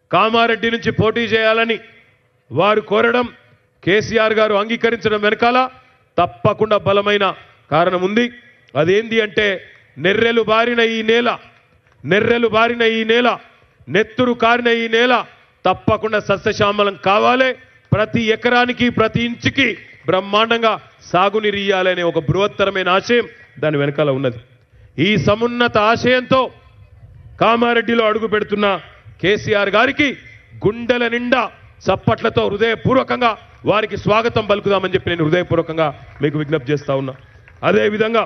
కామారెడ్డి నుంచి పోటీ చేయాలని వారు కోరడం కేసీఆర్ గారు అంగీకరించడం వెనకాల తప్పకుండా బలమైన కారణం ఉంది అదేంది అంటే నెర్రెలు బారిన ఈ నేల నెర్రెలు బారిన ఈ నేల నెత్తురు కారిన ఈ నేల తప్పకుండా సస్యశ్యామలం కావాలి ప్రతి ఎకరానికి ప్రతి ఇంచుకి బ్రహ్మాండంగా సాగునీరు ఇయ్యాలనే ఒక బృహత్తరమైన ఆశయం దాని వెనకాల ఉన్నది ఈ సమున్నత ఆశయంతో కామారెడ్డిలో అడుగు పెడుతున్న కేసీఆర్ గారికి గుండెల నిండా చప్పట్లతో హృదయపూర్వకంగా వారికి స్వాగతం పలుకుదామని చెప్పి నేను హృదయపూర్వకంగా మీకు విజ్ఞప్తి చేస్తా ఉన్నా అదేవిధంగా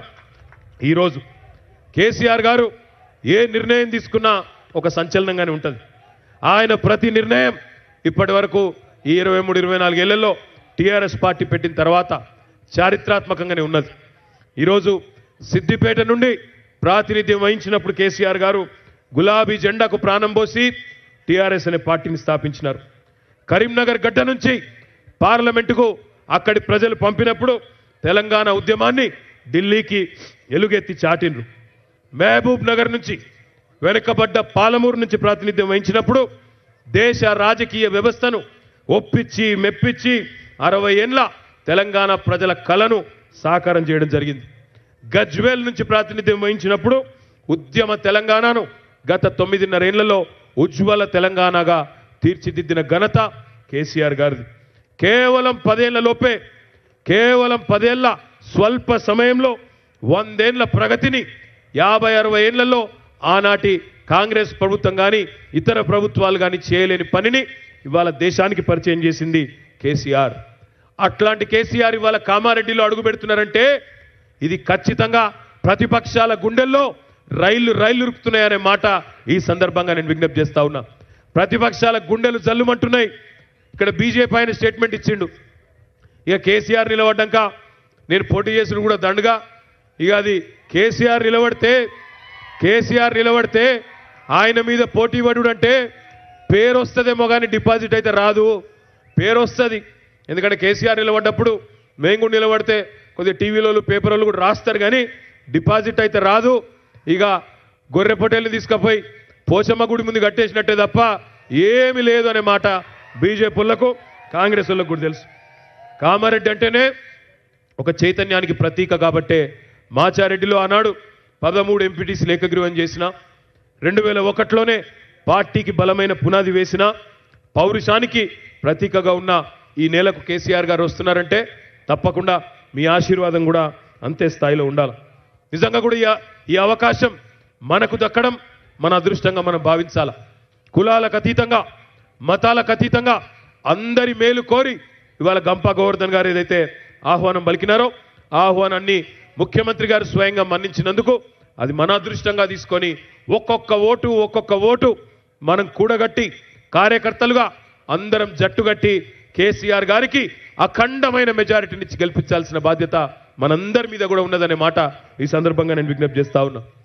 ఈరోజు కేసీఆర్ గారు ఏ నిర్ణయం తీసుకున్నా ఒక సంచలనంగానే ఉంటుంది ఆయన ప్రతి నిర్ణయం ఇప్పటి వరకు ఈ ఇరవై మూడు ఇరవై నాలుగేళ్లలో టీఆర్ఎస్ పార్టీ పెట్టిన తర్వాత చారిత్రాత్మకంగానే ఉన్నది ఈరోజు సిద్దిపేట నుండి ప్రాతినిధ్యం వహించినప్పుడు కేసీఆర్ గారు గులాబీ జెండాకు ప్రాణం పోసి టీఆర్ఎస్ అనే పార్టీని స్థాపించినారు కరీంనగర్ గడ్డ నుంచి పార్లమెంటుకు అక్కడి ప్రజలు పంపినప్పుడు తెలంగాణ ఉద్యమాన్ని ఢిల్లీకి ఎలుగెత్తి చాటిండ్రు మహబూబ్ నగర్ నుంచి వెనుకబడ్డ పాలమూరు నుంచి ప్రాతినిధ్యం వహించినప్పుడు దేశ రాజకీయ వ్యవస్థను ఒప్పించి మెప్పించి అరవై ఏండ్ల తెలంగాణ ప్రజల కలను సాకారం చేయడం జరిగింది గజ్వేల్ నుంచి ప్రాతినిధ్యం వహించినప్పుడు ఉద్యమ తెలంగాణను గత తొమ్మిదిన్నరేళ్లలో ఉజ్వల తెలంగాణగా తీర్చిదిద్దిన ఘనత కేసీఆర్ గారిది కేవలం పదేళ్ల లోపే కేవలం పదేళ్ల స్వల్ప సమయంలో వందేళ్ల ప్రగతిని యాభై అరవై ఏళ్లలో ఆనాటి కాంగ్రెస్ ప్రభుత్వం కానీ ఇతర ప్రభుత్వాలు కానీ చేయలేని పనిని ఇవాళ దేశానికి పరిచయం చేసింది కేసీఆర్ అట్లాంటి కేసీఆర్ ఇవాళ కామారెడ్డిలో అడుగు పెడుతున్నారంటే ఇది ఖచ్చితంగా ప్రతిపక్షాల గుండెల్లో రైళ్లు రైళ్లు ఉరుకుతున్నాయనే మాట ఈ సందర్భంగా నేను విజ్ఞప్తి చేస్తా ఉన్నా ప్రతిపక్షాల గుండెలు జల్లుమంటున్నాయి ఇక్కడ బీజేపీ ఆయన స్టేట్మెంట్ ఇచ్చిండు ఇక కేసీఆర్ నిలబడ్డాక నేను పోటీ చేసిన కూడా దండుగా ఇక అది కేసీఆర్ నిలబడితే కేసీఆర్ నిలబడితే ఆయన మీద పోటీ పడుడు అంటే పేరు వస్తుందేమో కానీ డిపాజిట్ అయితే రాదు పేరు వస్తుంది ఎందుకంటే కేసీఆర్ నిలబడ్డప్పుడు మేము కూడా నిలబడితే కొద్దిగా టీవీలో పేపర్లు కూడా రాస్తారు కానీ డిపాజిట్ అయితే రాదు ఇక గొర్రె పొట్టేల్ని తీసుకుపోయి పోచమ్మ గుడి ముందు కట్టేసినట్టే తప్ప ఏమీ లేదు అనే మాట బీజేపీలకు కాంగ్రెస్ వాళ్ళకు కూడా తెలుసు కామారెడ్డి అంటేనే ఒక చైతన్యానికి ప్రతీక కాబట్టే మాచారెడ్డిలో ఆనాడు పదమూడు ఎంపీటీసీ ఏకగ్రీవం చేసిన రెండు వేల ఒకటిలోనే పార్టీకి బలమైన పునాది వేసిన పౌరుషానికి ప్రతీకగా ఉన్న ఈ నేలకు కేసీఆర్ గారు వస్తున్నారంటే తప్పకుండా మీ ఆశీర్వాదం కూడా అంతే స్థాయిలో ఉండాలి నిజంగా కూడా ఈ ఈ అవకాశం మనకు దక్కడం మన అదృష్టంగా మనం భావించాల కులాలకు అతీతంగా మతాలకు అతీతంగా అందరి మేలు కోరి ఇవాళ గంపా గోవర్ధన్ గారు ఏదైతే ఆహ్వానం పలికినారో ఆ ఆహ్వానాన్ని ముఖ్యమంత్రి గారు స్వయంగా మన్నించినందుకు అది మన అదృష్టంగా తీసుకొని ఒక్కొక్క ఓటు ఒక్కొక్క ఓటు మనం కూడగట్టి కార్యకర్తలుగా అందరం జట్టుగట్టి కేసీఆర్ గారికి అఖండమైన మెజారిటీనిచ్చి గెలిపించాల్సిన బాధ్యత మనందరి మీద కూడా ఉన్నదనే మాట ఈ సందర్భంగా నేను విజ్ఞప్తి చేస్తా ఉన్నా